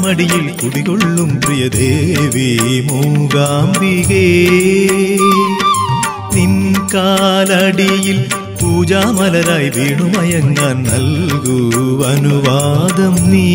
കാനനമടിയിൽ കുടികൊള്ളും പ്രിയദേവി മൂകാംബികേ നിൻ കാലടിയിൽ പൂജാമലരായി വീണുമയങ്ങാൻ നൽകൂ അനുവാദം നീ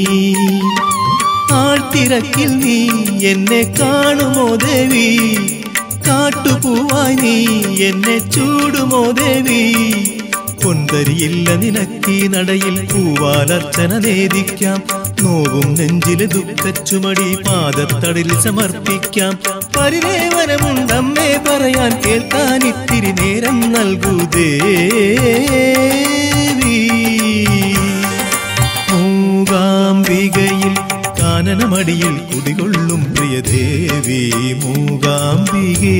ആഴ്ത്തിരക്കിൽ നീ എന്നെ കാണുമോ ദേവി കാട്ടുപൂവായി നീ എന്നെ ചൂടുമോ ദേവി പൊന്തരിയില്ല നിനക്കീ നടയിൽ പൂവാലർച്ചന നേദിക്കാം നോവും നെഞ്ചിലെ ദുഃഖച്ചുമടി പാദത്തടിൽ സമർപ്പിക്കാം പരിദേവനമുണ്ടമ്മേ പറയാൻ കേൾക്കാൻ ഇത്തിരി നേരം നൽകൂ ദേവി മൂകാംബികയിൽ കാനനമടിയിൽ കുടികൊള്ളും പ്രിയദേവി മൂകാംബികേ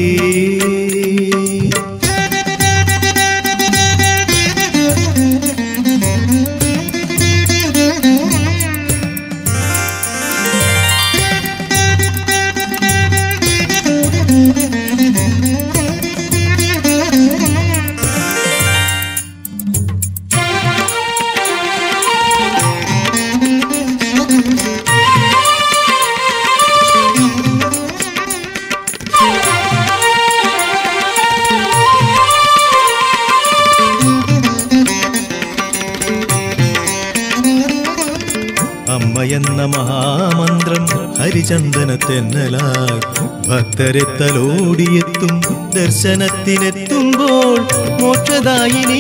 അമ്മയെന്ന മഹാമന്ത്രം ഹരിചന്ദന തെന്നലായി ഭക്തരെ തലോടിയെത്തും ദർശനത്തിനെത്തുമ്പോൾ മോക്ഷദായിനി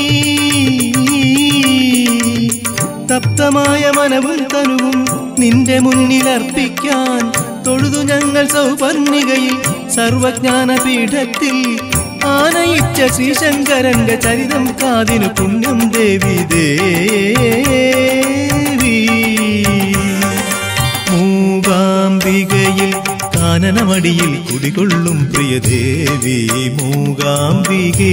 തപ്തമായ മനവും തനുവും നിന്റെ മുന്നിൽ അർപ്പിക്കാൻ തൊഴുതു ഞങ്ങൾ സൗപർണികയിൽ സർവജ്ഞാന പീഠത്തിൽ ആനയിച്ച ശ്രീശങ്കരന്റെ ചരിതം കാതിനു പുണ്യം ദേവി ദേവി മൂകാംബികയിൽ കാനനമടിയിൽ കുടികൊള്ളും പ്രിയദേവി മൂകാംബികേ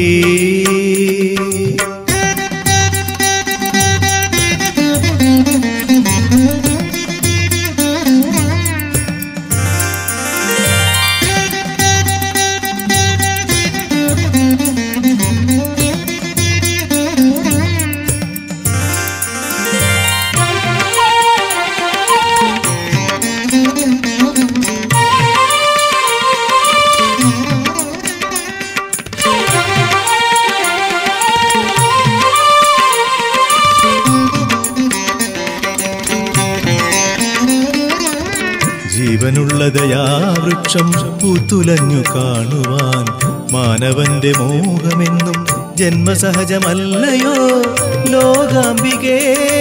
ജീവനുള്ള ദയാവൃക്ഷം പൂത്തുലഞ്ഞു കാണുവാൻ മാനവന്റെ മോഹമെന്നും ജന്മസഹജമല്ലയോ ലോകാംബികേ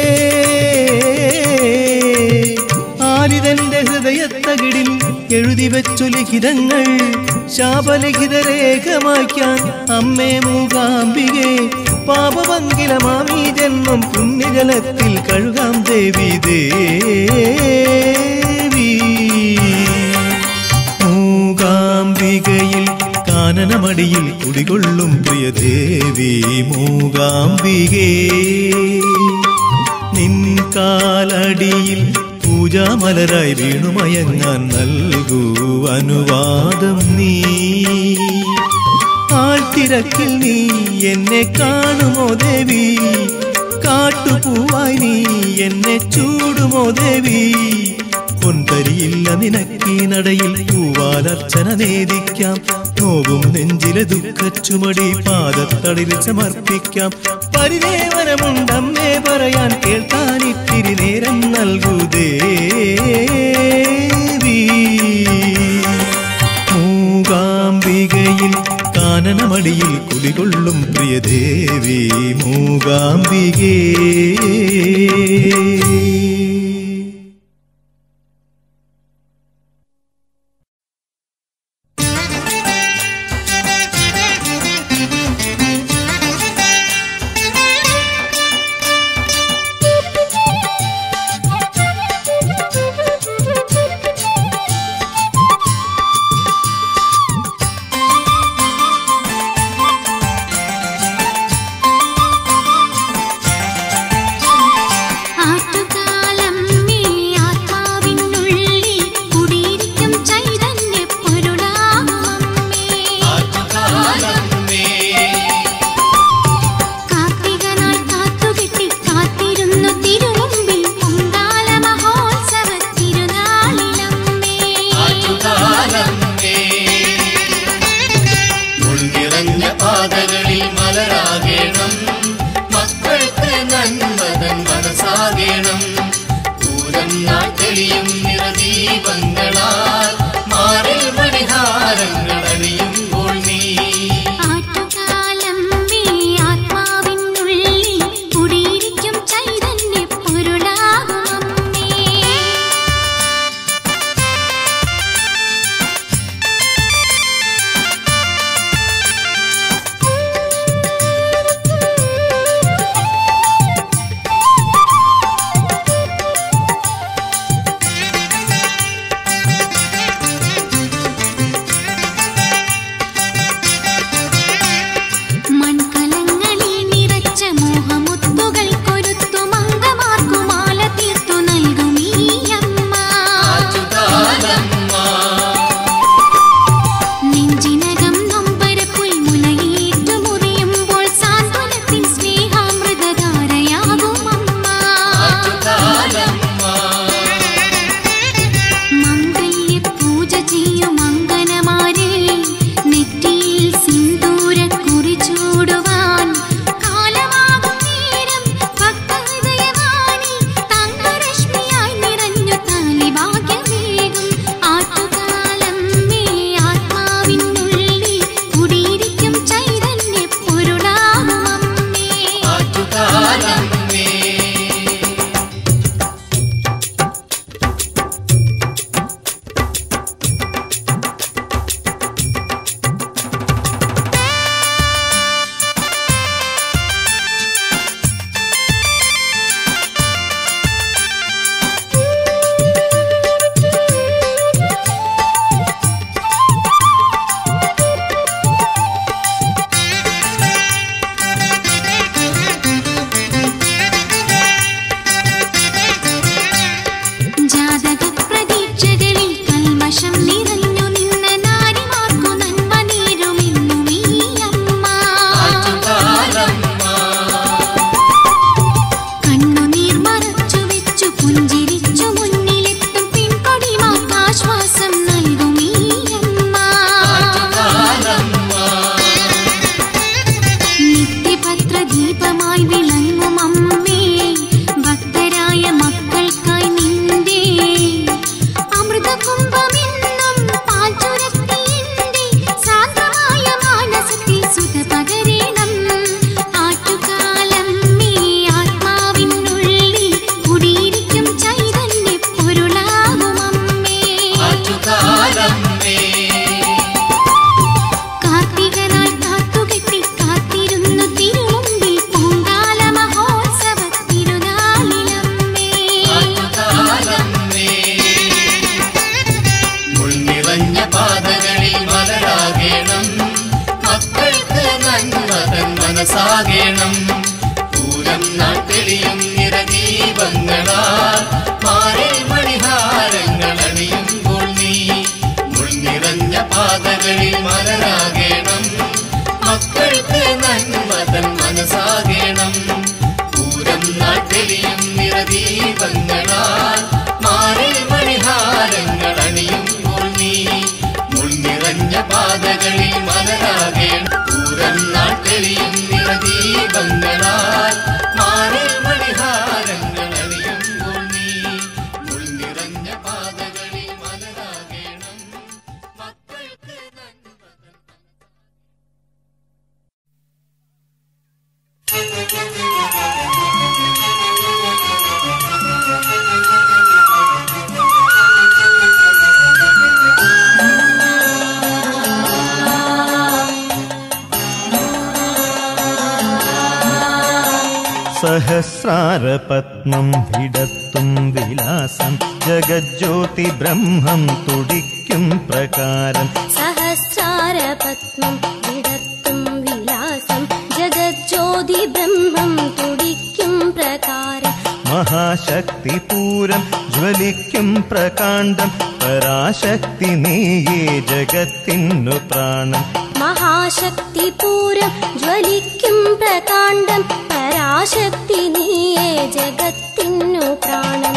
ആലിതന്റെ ഹൃദയത്തകിടിൽ എഴുതി വെച്ചു ലിഖിതങ്ങൾ ശാപലിഖിത രേഖമാക്കാൻ അമ്മേ മൂകാംബികേ പാപമംഗിലമാമീ ജന്മം പുണ്യജലത്തിൽ കഴുകാം ദേവി ദേവി മൂകാംബികയിൽ കാനനമടിയിൽ കുടികൊള്ളും പ്രിയദേവി മൂകാംബികേ നിൻ കാലടിയിൽ പൂജാമലരായി വീണുമയങ്ങാൻ നൽകൂ അനുവാദം നീ ആഴ്ത്തിരക്കിൽ നീ എന്നെ കാണുമോ ദേവി കാട്ടുപൂവായി നീ എന്നെ ചൂടുമോ ദേവി പൊൻതരിയില്ല നിനക്കീ നടയിൽ പൂവാലർച്ചന നേദിക്കാം നോവും നെഞ്ചിലെ ദുഃഖച്ചുമടി പാദത്തടിൽ സമർപ്പിക്കാം പരിദേവനമുണ്ടമ്മേ പറയാൻ കേൾക്കാൻ ഇത്തിരി നേരം നൽകൂ ദേവി മൂകാംബികയിൽ കാനനമടിയിൽ കുടികൊള്ളും പ്രിയദേവി മൂകാംബികേ ആറ്റുകാൽ നിറദീപങ്ങളാൽ മാറിൽ മണിഹാരങ്ങൾ അണിയുമ്പോൾ നീ ആറ്റുകാലം വേ ആത്മാവിനുള്ളിൽ കുടിയിരിക്കും ചൈതന്യ പൊരുളാകും അമ്മേ മൺകലങ്ങളിൽ നിറച്ച മോഹമുത്തുകൾ കൊരുത്തു മംഗമാർക്കു മാല തീർത്തു നൽകും ഈ അമ്മ ആറ്റുകാലമ്മ നെഞ്ചിനകം നൊമ്പരപ്പുൽ മുലയേറ്റു മുറിയുമ്പോൾ സാന്ത്വനത്തിൻ സ്നേഹാമൃതധാരയാകും അമ്മ ആറ്റുകാലമ്മ മംഗല്യ പൂജ ചെയ്യും അങ്കനമാരെ നെറ്റിയിൽ സിന്ദൂര കുറിച്ചൂടുവാൻ കാലമാകും നേരം ഭക്തഹൃദയവാണി തങ്കരശ്മിയായി നിറഞ്ഞു താലി ഭാഗ്യമേകും ആറ്റുകാലം മേ ആത്മാവിനുള്ളിൽ കുടിയിരിക്കും ചൈതന്യ പൊരുളാകും അമ്മേ ആറ്റുകാലമ്മേ ജാതക പ്രതീക്ഷകളിൽ കൽമഷം നിറഞ്ഞു നിന്ന നാരിമാർക്കു നന്മ നേരുമെന്നും ഈ അമ്മ ആറ്റുകാലമ്മ കണ്ണുനീർ മറച്ചു വെച്ചു പുഞ്ചിരിച്ചു മുന്നിലെത്തും പിൻകൊടിമാർക്ക് ആശ്വാസം നൽകും ഈ അമ്മ ആറ്റുകാലമ്മ നിത്യപത്ര ദീപമായി വിളങ്ങും അമ്മേ ഭക്തരായ മക്കൾക്കായി നിന്റെ അമൃത കുംഭമെന്നും പാൽച്ചുരത്തി എന്റെ സാന്ദ്രമായ മാനസത്തിൽ സുത പകരണം ആറ്റുകാലം മേ ആത്മാവിനുള്ളിൽ കുടിയിരിക്കും ചൈതന്യ പൊരുളാകും അമ്മേ ആറ്റുകാലമ്മേ കാർത്തികനാൾ കാത്തുകെട്ടി കാത്തിരുന്നു തിരുമുമ്പിൽ പൂങ്കാല മഹോത്സവ തിരുനാളിലമ്മേ ആറ്റുകാലമ്മേ മുൾനിറഞ്ഞ പാതകളിൽ മലരാകേണം മക്കൾക്ക് നന്മതൻ മനസ്സാകേണം പൂരം നാട്ടെളിയും നിറദീപങ്ങളാൽ മാറിൽ മണിഹാരങ്ങൾ അണിയുമ്പോൾ നീ മുൾനിറഞ്ഞ പാതകളിൽ മലരാകേണം മക്കൾക്ക് നന്മതൻ മനസ്സാകേണം പൂരം നാട്ടെളിയും നിറദീപങ്ങളാൽ മാറിൽ മണിഹാരങ്ങൾ അണിയുമ്പോൾ നീ മുൾനിറഞ്ഞ പാതകളിൽ മലരാകേണം പൂരം നാട്ടെളിയും നിറദീപങ്ങളാൽ മാറിൽ മണിഹാരങ്ങൾ അണിയുമ്പോൾ നീ മുൾനിറഞ്ഞ പാതകളിൽ മലരാകേണം മക്കൾക്ക് നന്മതൻ സഹസ്രാരപത്മം വിടത്തും വിലാസം ജഗജ്യോതി ബ്രഹ്മം തുടിക്കും പ്രകാരം സഹസ്രാരപത്മം വിടത്തും വിലാസം ജഗജ്യോതി ബ്രഹ്മം തുടിക്കും പ്രകാരം മഹാശക്തിപൂരം ജ്വലിക്കും പ്രകാണ്ഡം പരാശക്തി നീയേ ജഗത്തിനു പ്രാണം മഹാശക്തിപൂരം ജ്വലിക്കും പ്രകാണ്ഡം പരാശക്തി നീയേ ജഗത്തിനു പ്രാണം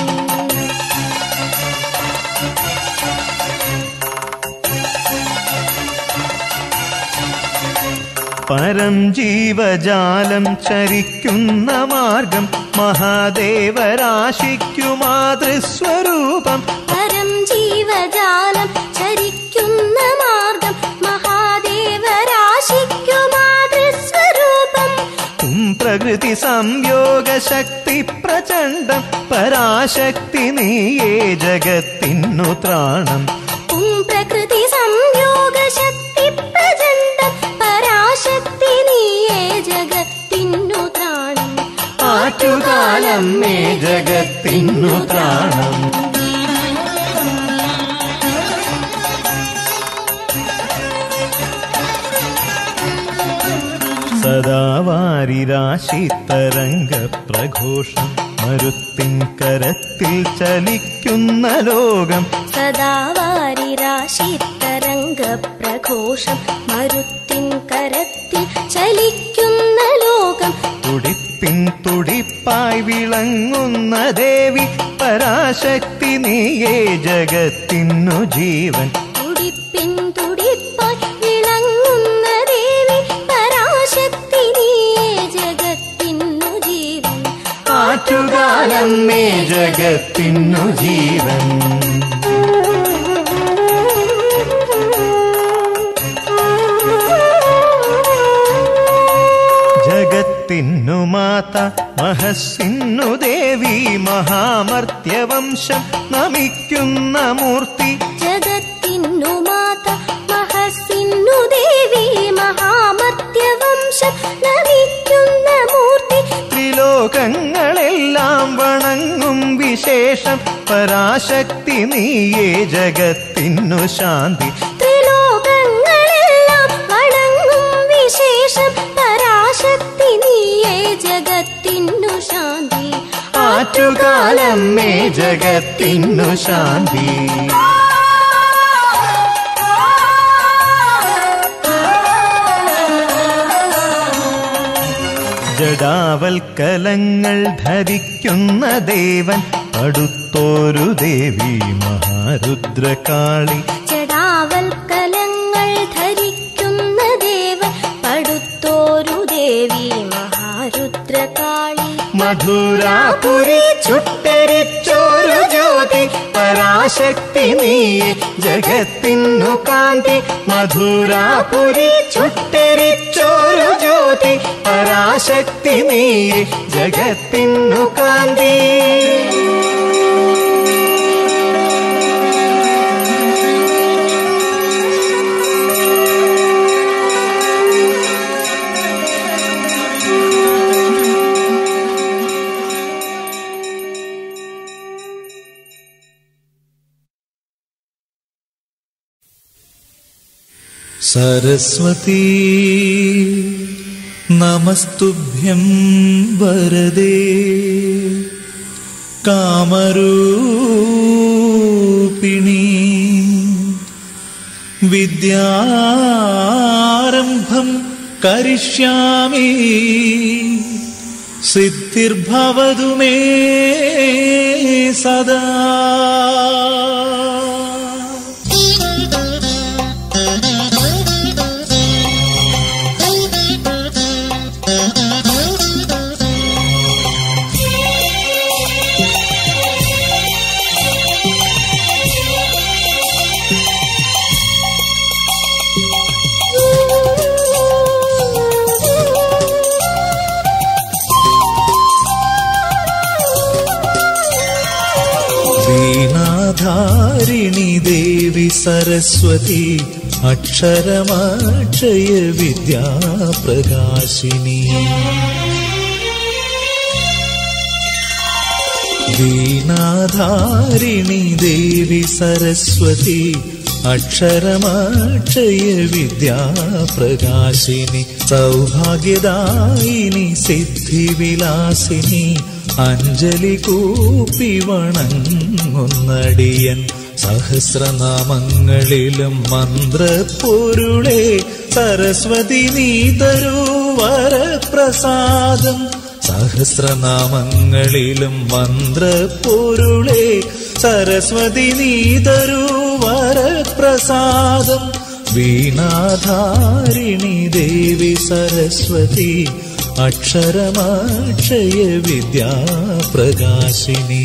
പരം ജീവജാലം ചരിക്കുന്ന മാർഗം മഹാദേവരാശിക്കു മാതൃസ്വരൂപം പരം ജീവ പ്രകൃതി സംയോഗ ശക്തി പ്രചണ്ഡം പരാശക്തി നീയേ ജഗത്തിന്നു ത്രാണം ഉം പ്രകൃതി സംയോഗ ശക്തി പ്രചണ്ഡം പരാശക്തി നീയേ ജഗത്തിന്നു ത്രാണം ആറ്റുകാലം മേ ജഗത്തിന്നു ത്രാണം സദാ വാരിരാശി തരംഗ പ്രഘോഷം മരുത്തിൻ കരത്തിൽ ചലിക്കുന്ന ലോകം സദാ വാരിരാശി തരംഗ പ്രഘോഷം മരുത്തിൻ കരത്തിൽ ചലിക്കുന്ന ലോകം തുടിപ്പിൻ തുടിപ്പായി വിളങ്ങുന്ന ദേവി പരാശക്തി നീയേ ജഗത്തിന്നു ജീവൻ തുടിപ്പിൻ തുടിപ്പായി വിളങ്ങുന്ന ദേവി പരാശക്തി നീയേ ജഗത്തിന്നു ജീവൻ ആറ്റുകാലം മേ ജഗത്തിന്നു ജീവൻ ജഗത്തിന്നു മാത മഹസ്സിന്നു ദേവി മഹാമർത്യവംശം നമിക്കുന്ന മൂർത്തി ജഗത്തിന്നു മാത മഹസിന്നു ദേവി മഹാമത്യവംശം നമിക്കുന്ന മൂർത്തി ത്രിലോകങ്ങളെല്ലാം വണങ്ങും വിശേഷം പരാശക്തി നീയേ ജഗത്തിന്നു ശാന്തി ത്രിലോകങ്ങളെല്ലാം വണങ്ങും വിശേഷം പരാശക്തി നീയേ ജഗത്തിന്നു ശാന്തി ആറ്റുകാലം മേ ജഗത്തിന്നു ശാന്തി ജഡാവൽക്കലങ്ങൾ ധരിക്കുന്ന ദേവൻ അടുത്തോരു ദേവി മഹാരുദ്രകാളി ജടാവൽക്കലങ്ങൾ ധരിക്കുന്ന ദേവൻ പടുത്തോരു ദേവി മഹാരുദ്രകാളി മധുരാപുരി ചുട്ടരിച്ചോരു ജ്യോതി പരാശക്തി നീയെ ജഗത്തിന്നു കാന്തി മധുരാപുരി ചുട്ടരിച്ചോരു ജ്യോതി പരാശക്തി നീയെ ജഗത്തിന്നു കാന്തി सरस्वती नमस्तुभ्यं वरदे कामरूपिणी विद्यारम्भं करिष्यामि सिद्धिर्भवतु मे सदा वीणाधारिणि देवि सरस्वती अक्षरमाक्षय विद्या प्रकाशिनी वीणाधारिणि देवि सरस्वती अक्षरमाक्षय विद्या प्रकाशिनि सौभाग्यदायिनि सिद्धिविलासिनि അഞ്ജലി കൂപ്പി വണങ്ങുന്നടിയൻ സഹസ്രനാമങ്ങളിലും മന്ത്രപ്പൊരുളെ സരസ്വതി നീ തരൂ വരപ്രസാദം സഹസ്രനാമങ്ങളിലും മന്ത്രപ്പൊരുളെ സരസ്വതി നീ തരൂ വരപ്രസാദം വീണാധാരിണി ദേവി സരസ്വതി അക്ഷരമാക്ഷയ വിദ്യാ പ്രകാശിനി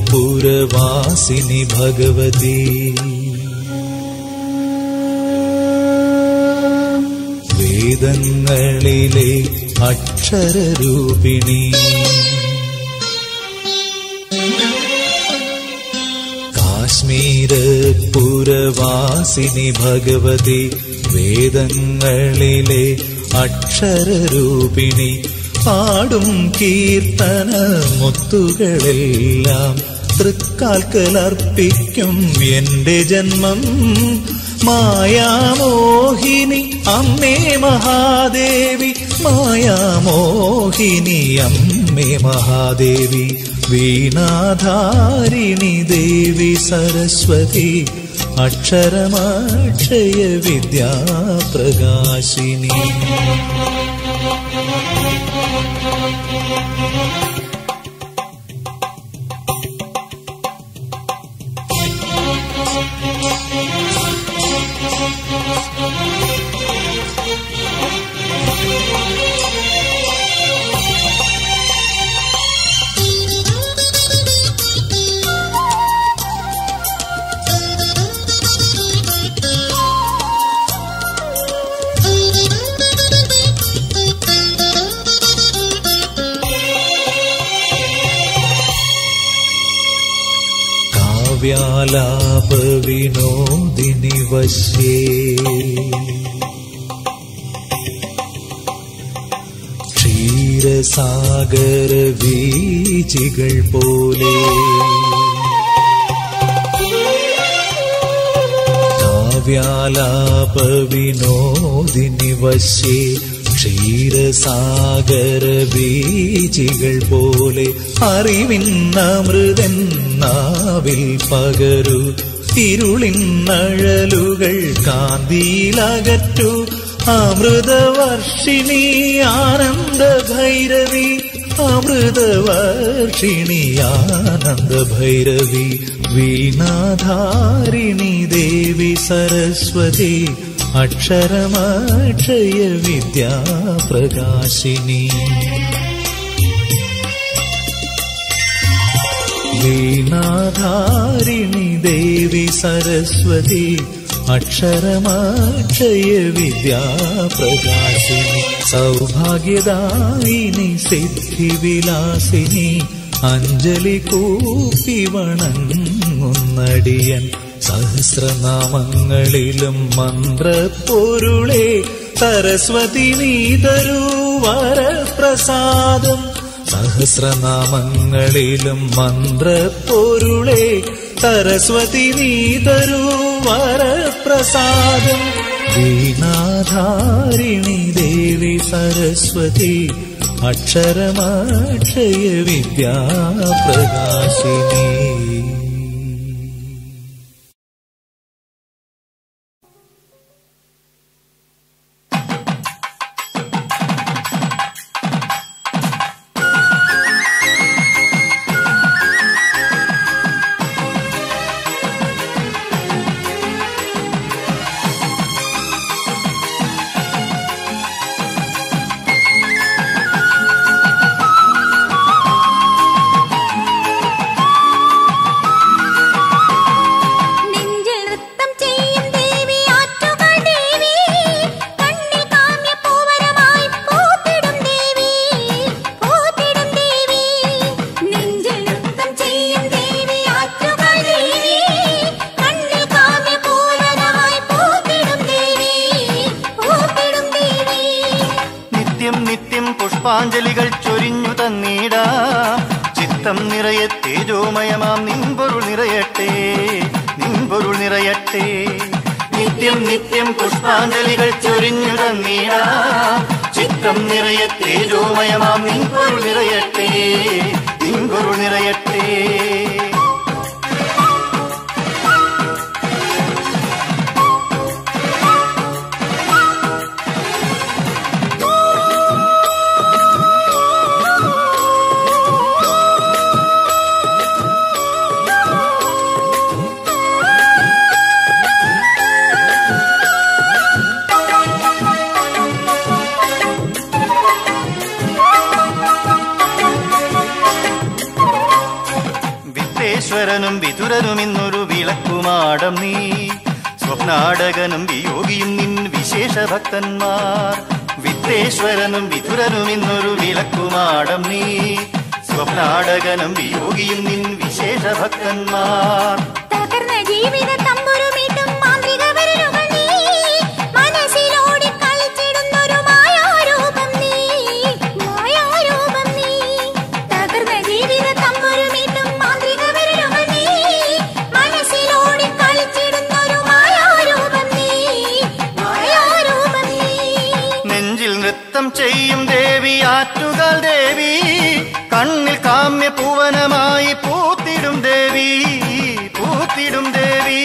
പുരവാസിനി ഭഗവതി വേദങ്ങളിലെ അക്ഷരരൂപിണി കാശ്മീര പുരവാസിനി ഭഗവതി വേദങ്ങളിലെ അക്ഷരരൂപിണി പാടും കീർത്തന മുത്തുകളെല്ലാം തൃക്കാൽക്കലർപ്പിക്കും എന്റെ ജന്മം മായാമോഹിനി അമ്മേ മഹാദേവി മായാമോഹിനി അമ്മേ മഹാദേവി വീണാധാരിണി ദേവി സരസ്വതി അക്ഷരമാക്ഷയ വിദ്യാപ്രകാശിനി കാവ്യാലാപ വിനോദിനി വശ്യേ ക്ഷീരസാഗര വീചികൾ പോലെ കാവ്യാലാപ വിനോദിനി വശ്യേ ക്ഷീരസാഗര ബീജികൾ പോലെ അറിവിന്നമൃതൻ നാവിൽ പകരു ഇരുളിന്നഴലുകൾ കാന്തിയിലകറ്റു അമൃതവർഷിണി ആനന്ദ ഭൈരവി അമൃതവർഷിണി ആനന്ദ ഭൈരവി വീണാധാരിണി ദേവി സരസ്വതി അക്ഷരമക്ഷയ വിദ്യാപ്രകാശിനി വീണാധാരിണി ദേവി സരസ്വതി അക്ഷരമക്ഷയ വിദ്യാപ്രകാശിനി സൗഭാഗ്യദായിനി സിദ്ധിവിലാസിനി അഞ്ജലി കൂപ്പി വണങ്ങുന്നടിയൻ സഹസ്രനാമങ്ങളിലും മന്ത്രപ്പൊരുളെ സരസ്വതി നീതരൂ വരപ്രസാദം സഹസ്രനാമങ്ങളിലും മന്ത്രപ്പൊരുളെ സരസ്വതി നീതരൂ വരപ്രസാദം വീണാധാരിണി ദേവി സരസ്വതി അക്ഷരമക്ഷയ വിദ്യാപ്രകാശിനി നെഞ്ചിൽ നൃത്തം ചെയ്യും ദേവി ആറ്റുകൾ ദേവി കണ്ണിൽ കാമ്യ പൂവരമായി പൂത്തിടും ദേവി പൂത്തിടും ദേവി നെഞ്ചിൽ നൃത്തം ചെയ്യും ദേവി ആറ്റുകൾ ദേവി കണ്ണിൽ കാമ്യ പൂവരമായി പൂത്തിടും ദേവി പൂത്തിടും ദേവി നിത്യം നിത്യം പുഷ്പാഞ്ജലികൾ ചൊരിഞ്ഞു തന്നീടാ ചിത്തം നിറയെ തേജോമയമാം നിൻപൊരുൾ നിറയട്ടെ നിൻപൊരുൾ നിറയട്ടെ നിത്യം നിത്യം പുഷ്പാഞ്ജലികൾ ചൊരിഞ്ഞു തന്നീടാ ചിത്തം നിറയെ തേജോമയമാം നിൻപൊരുൾ നിറയട്ടെ നിൻപൊരുൾ നിറയട്ടെ വിശ്വേശ്വരനും വിതുരനും ഇന്നൊരു വിളക്കുമാടം നീ സ്വപ്നാടകനും വിയോഗിയും നിൻ വിശേഷ ഭക്തന്മാർ വിത്തേശ്വരനും വിതുരനും ഇന്നൊരു വിളക്കുമാടം നീ സ്വപ്നാടകനും വിയോഗിയും നിൻ വിശേഷ ഭക്തന്മാർ തകർന്ന ജീവിത തമ്പുരുമീട്ടും മാന്ത്രിക വിരലുകൾ നീ മനസ്സിലോടി കളിച്ചിടുന്നൊരു മായാരൂപം നീ മായാരൂപം നീ തകർന്ന ജീവിത തമ്പുരുമീട്ടും മാന്ത്രിക വിരലുകൾ നീ മനസ്സിലോടി കളിച്ചിടുന്നൊരു മായാരൂപം നീ മായാരൂപം നീ നെഞ്ചിൽ നൃത്തം ചെയ്യും ദേവി ആറ്റുകാൽ ദേവി കണ്ണിൽ കാമ്യ പൂവനമായി പൂത്തിടും ദേവി പൂത്തിടും ദേവി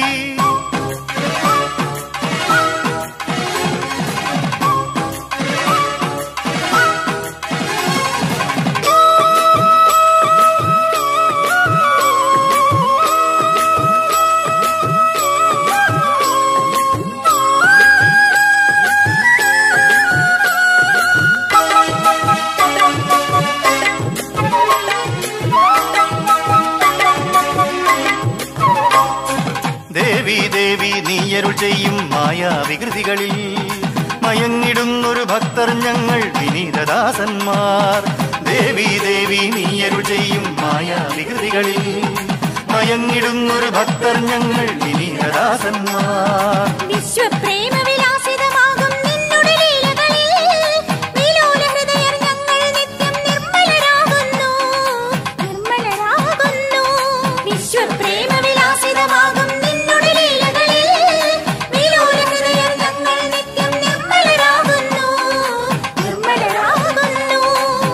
ദേവി ദേവി നീയരുൾ ചെയ്യും മായാവികൃതികളിൽ മയങ്ങിടുന്നൊരു ഭക്തർ ഞങ്ങൾ വിനീതദാസന്മാർ ദേവി ദേവി നീയരുൾ ചെയ്യും മായാവികൃതികളിൽ മയങ്ങിടുന്നൊരു ഭക്തർ ഞങ്ങൾ വിനീതദാസന്മാർ വിശ്വപ്രേമ വിലാസിതമാകും നിന്നുടെ ലീലകളിൽ വിലോല ഹൃദയർ ഞങ്ങൾ നിത്യം നിർമ്മലരാകുന്നു നിർമ്മലരാകുന്നു വിശ്വപ്രേമ വിലാസിതമാകും നിന്നുടെ ലീലകളിൽ വിലോല ഹൃദയർ ഞങ്ങൾ നിത്യം നിർമ്മലരാകുന്നു നിർമ്മലരാകുന്നു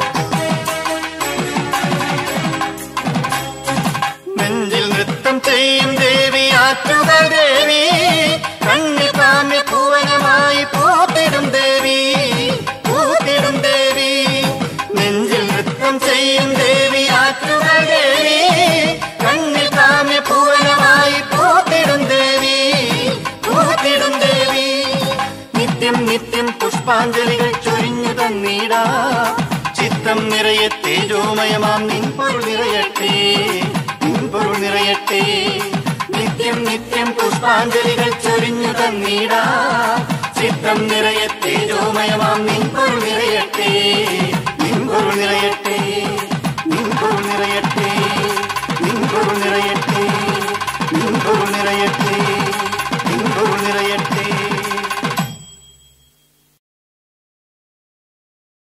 നെഞ്ചിൽ നൃത്തം ചെയ്യും ദേവി ആറ്റുക ദേവി കണ്ണിൽ കാമ്യ പൂവനമായി പൂത്തിടും ദേവി പൂത്തിടും ദേവി നെഞ്ചിൽ നൃത്തം ചെയ്യും ദേവി ആറ്റുക ദേവി കണ്ണിൽ കാമ്യ പൂവനമായി പൂത്തിടും ദേവി പൂത്തിടും ദേവി നിത്യം നിത്യം പുഷ്പാഞ്ജലികൾ ചൊരിഞ്ഞു തന്നീടാ ചിത്തം നിറയെ തേജോമയമാം നിൻ പൊരുൾ നിറയട്ടെ നിൻ പൊരുൾ നിറയട്ടെ നിത്യം നിത്യം പുഷ്പാഞ്ജലികൾ ചൊരിഞ്ഞു തന്നീടാ ചിത്തം നിറയെ തേജോമയമാം നിൻ പൊരുൾ നിറയട്ടെ നിൻ പൊരുൾ നിറയട്ടെ നിൻ പൊരുൾ നിറയട്ടെ നിൻ പൊരുൾ നിറയട്ടെ നിൻ പൊരുൾ നിറയട്ടെ